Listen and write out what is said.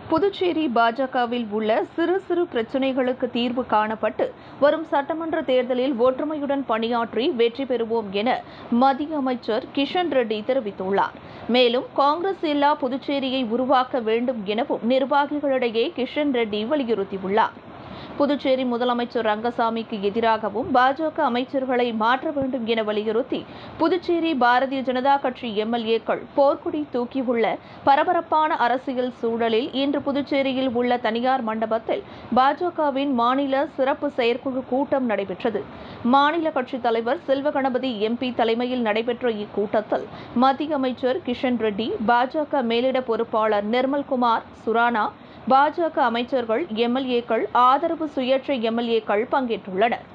புதுச்சேரி பாஜகவில் உள்ள சிறு சிறு பிரச்சினைகளுக்கு தீர்வு காணப்பட்டு வரும் சட்டமன்ற தேர்தலில் ஒற்றுமையுடன் பணியாற்றி வெற்றி பெறுவோம் என மத்திய அமைச்சர் கிஷன் ரெட்டி தெரிவித்துள்ளார் மேலும் காங்கிரஸ் இல்லா புதுச்சேரியை உருவாக்க வேண்டும் எனவும் நிர்வாகிகளிடையே கிஷன் ரெட்டி வலியுறுத்தியுள்ளார் புதுச்சேரி முதலமைச்சர் ரங்கசாமிக்கு எதிராகவும் பாஜக அமைச்சர்களை மாற்ற வேண்டும் என வலியுறுத்தி புதுச்சேரி பாரதிய ஜனதா கட்சி எம்எல்ஏக்கள் போர்க்குடி தூக்கியுள்ள பரபரப்பான அரசியல் சூழலில் இன்று புதுச்சேரியில் உள்ள தனியார் மண்டபத்தில் பாஜகவின் மாநில சிறப்பு செயற்குழு கூட்டம் நடைபெற்றது மாநில கட்சித் தலைவர் செல்வகணபதி எம்பி தலைமையில் நடைபெற்ற இக்கூட்டத்தில் மத்திய அமைச்சர் கிஷன் ரெட்டி பாஜக மேலிட பொறுப்பாளர் நிர்மல்குமார் சுரானா பாஜக அமைச்சர்கள் எம்எல்ஏக்கள் ஆதரவு சுயேட்சை எம்எல்ஏக்கள் பங்கேற்றுள்ளனர்